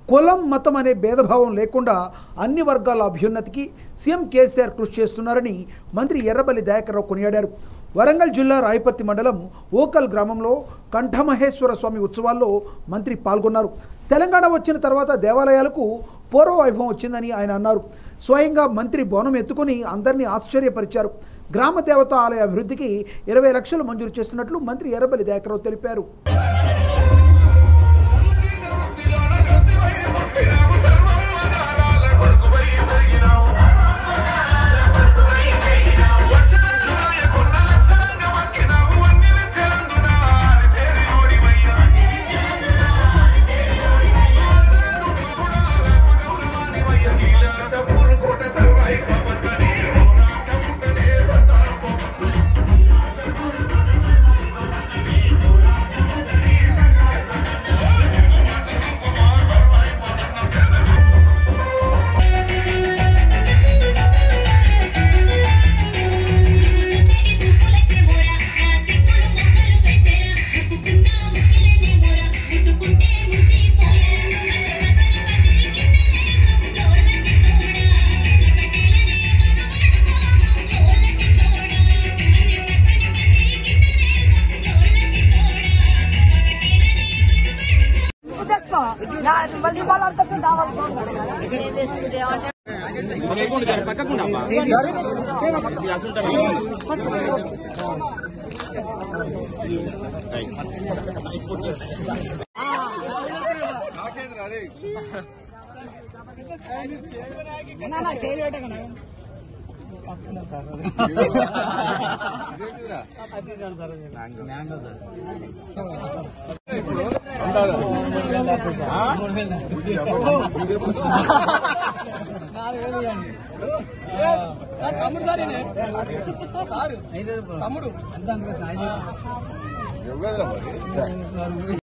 కులం మతం అనే భేదభావం లేకుండా అన్ని వర్గాల అభ్యున్నతికి సీఎం కేసీఆర్ కృషి చేస్తున్నారని మంత్రి ఎర్రబల్లి దయాకర్రావు కొనియాడారు వరంగల్ జిల్లా రాయపర్తి మండలం ఓకల్ గ్రామంలో కంఠమహేశ్వర స్వామి ఉత్సవాల్లో మంత్రి పాల్గొన్నారు తెలంగాణ వచ్చిన తర్వాత దేవాలయాలకు పూర్వ వైభవం వచ్చిందని ఆయన అన్నారు స్వయంగా మంత్రి బోనం ఎత్తుకొని అందరినీ ఆశ్చర్యపరిచారు గ్రామ దేవత ఆలయ అభివృద్ధికి ఇరవై లక్షలు మంజూరు చేస్తున్నట్లు మంత్రి ఎర్రబల్లి దయాకర్రావు తెలిపారు తెచ్చుకో నా మళ్ళీ వాళ్ళంతా కావాలి తమ్ముడు